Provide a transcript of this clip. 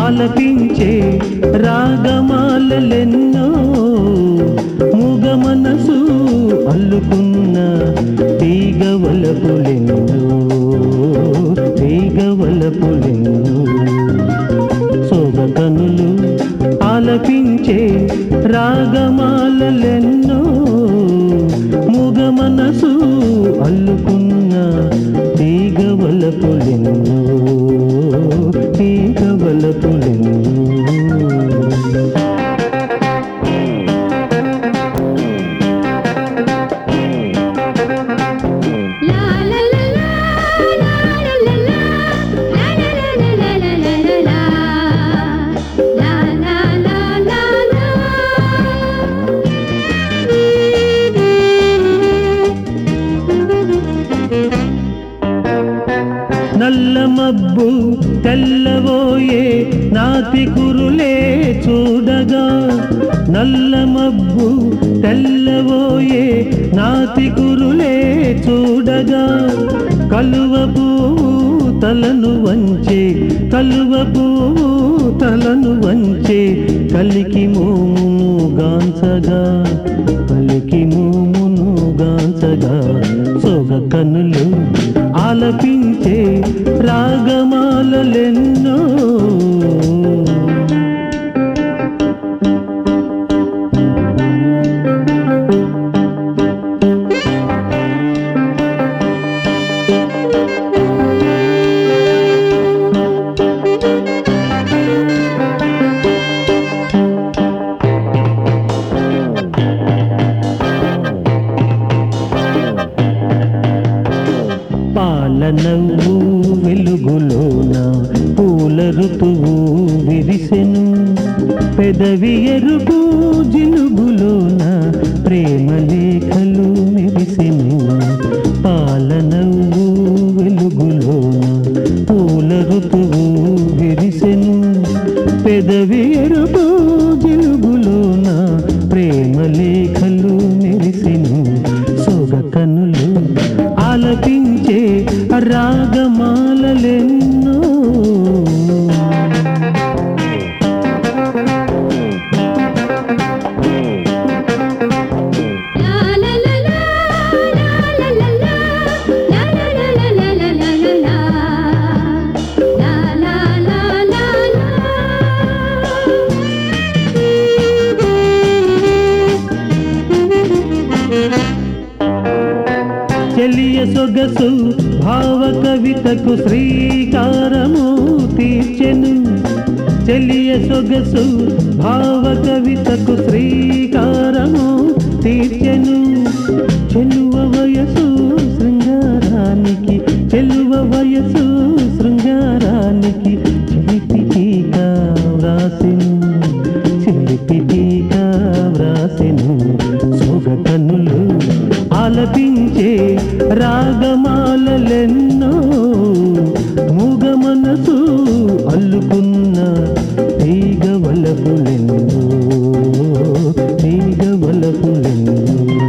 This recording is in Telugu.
ఆలపించే రాగమాలెన్నో మూగ మనసు అల్లుకున్న తీగవలపులెన్నో తీగవలపులెన్నో సోగకనులు ఆలపించే రాగమాలెన్నో మూగ మనసు అల్లుకున్న తీగవలపులెన్నో తీగవలపులెన్నో La la la la, la la la la, la la la la la la la la, la la la la la. నల్ల మబ్బు తెల్లబోయే నాతి కురులే చూడగా నల్ల మబ్బు తెల్లబోయే నాతి కురులే చూడగా కలువ పువ్వు తలను వంచే కలువ పువ్వు తలను వంచే కలికి మోమును గాంచగా కలికి మోమును గాంచగా సొగ కనులు ఆలపించే రాగమాలెన్నో పాల నవ్వు వెలుగులోన పూల ఋతువు విరిసెను పెదవి ఎరుపు జిలుగులోన ప్రేమ లేఖలు మెరిసెను పాల నవ్వు వెలుగులోన పూల ఋతువు విరిసెను పెదవి ఎరుపు జిలుగులోన ప్రేమ లేఖలు మెరిసెను సొగ కనులు ఆలపించే రాగమాలెన్నో La la la la, la la la la, la la la la la la la la la, la la la la la. చెలియ సొగసు భావ కవితకు శ్రీకారము తీర్చెను చెలియ సొగసు భావ కవితకు శ్రీకారము తీర్చెను చెలువ వయసు శృంగారానికి చెలువ వయసు శృంగారానికి చిలిపి టీకా వ్రాసెను చిలిపి టీకా వ్రాసెను సొగ కన్నులు ఆలపించే రాగమాలెన్నో మూగ మనసు అల్లుకున్న తీగ వలపులెన్నో తీగ వలపులెన్నో